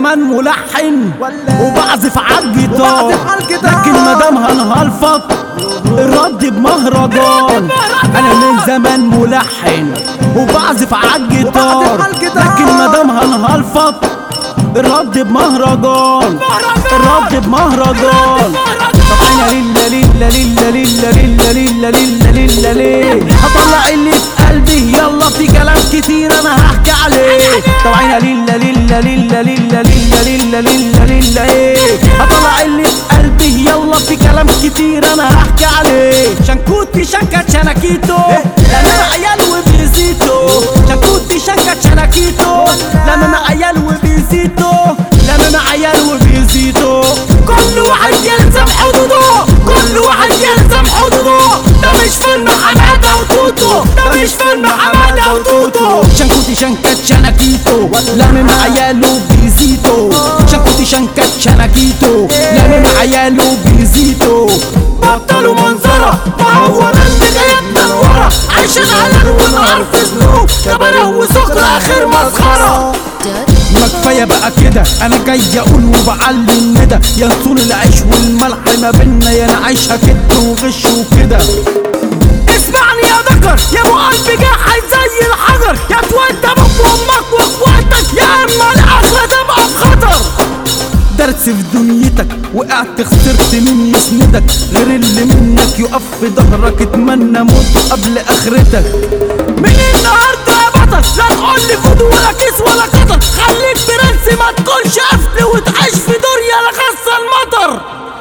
زمان ملحن وبعزف عالجيتار وبعزف عالجيتار. لكن مدام هنهلفط الرد بمهرجان انا من زمان ملحن وبعزف عالجيتار وبعزف عالجيتار. لكن مدام هنهلفط الرد بمهرجان الرد بمهرجان طب انا ليلا ليلا ليلا ليلا ليلا ليلا ليلا ليلا ليه هطلع اللي في قلبي يلا في كلام كتير انا هحكي عليه طب انا ليلا ليلا ليلا ليلا ليلا ليلا ليلا ليلا ايه هطلع اللي في قلبي يلا في كلام كتير انا هحكي عليه شنكوتي شنكت شنكيتو لان انا عيال وبيزيتو شنكوتي شنكت شنكيتو لان انا عيال وبيزيتو لان انا عيال وبيزيتو كل واحد يلزم حدوده كل واحد يلزم حدوده ده مش فيلم حماده وتوتو ده مش فيلم حماده وتوتو شنكوتي شنكت شنكيتو لان عياله بيزيتو شنكوتي شنكت شنكيتو لان عياله بيزيتو بطلوا منظرة ما هو ده اللي جايبنا لورا عايشين على ونهار في ذنوب طب انا وسكر اخر مسخره ما كفايه بقى كده انا جاي اقول وبعلم ندى يا نصون العيش والملح ما بينا يا نعيشها كده وغش وكده اسمعني يا ذكر يا ابو قلب جاحد زي الحجر يا تودى ابوك وامك واخواتك يا اما الاخره تبقى في خطر درس في دنيتك وقعت خسرت مين يسندك غير اللي منك يقف في ظهرك اتمنى موت قبل اخرتك من النهارده يا بطل لا تقول لي خد ولا كيس ولا قطر خليك برنس ما تكونش قفل وتعيش في دنيا لا خاصه المطر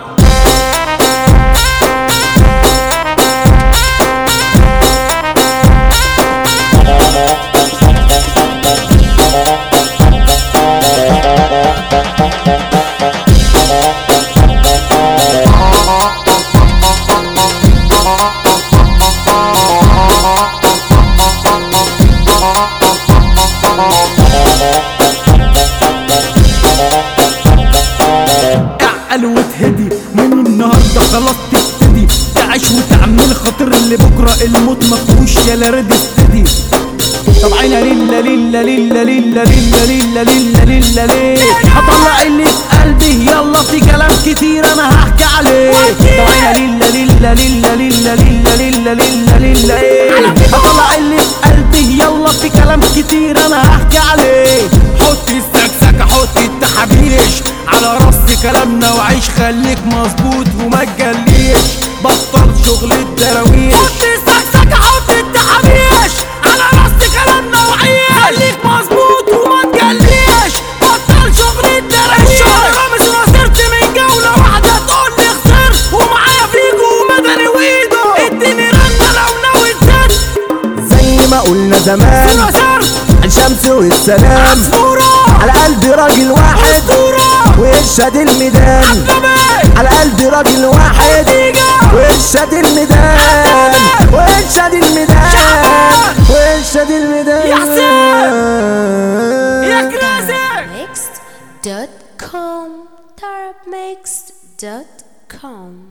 اعقل وتهدي من النهارده خلاص تبتدي تعيش وتعمل خاطر اللي بكره الموت مفهوش يا رد استدي طب عينا ليلا ليلا ليلا ليلا ليلا ليلا ليلا ليلا ليه هطلع اللي في قلبي يلا في كلام كتير انا هحكي عليه طب عينا ليلا ليلا ليلا ليلا ليلا ليلا ليلا ليلا ايه هطلع اللي في قلبي يلا في كلام كتير انا هحكي عليه حط السكسكة حط التحابيش على راس كلامنا وعيش خليك مظبوط وما تجليش بطل شغل الدراويش حط السكسكة حط التحابيش على راس كلامنا وعيش خليك مظبوط وما تجليش بطل شغل الدراويش رامز وصرت من جولة واحدة تقول لي خسرت ومعايا فيجو ومدني وايده اديني رنة لو ناوي تزد زي ما قلنا زمان صورة صرت الشمس والسلام عصفورة على قلب راجل واحد أسطورة وارشاد الميدان نبي على قلب راجل واحد ديجا وارشاد الميدان وارشاد الميدان وارشاد الميدان يا حسين يا كراسي Mixed.com. Tarabmixed.com.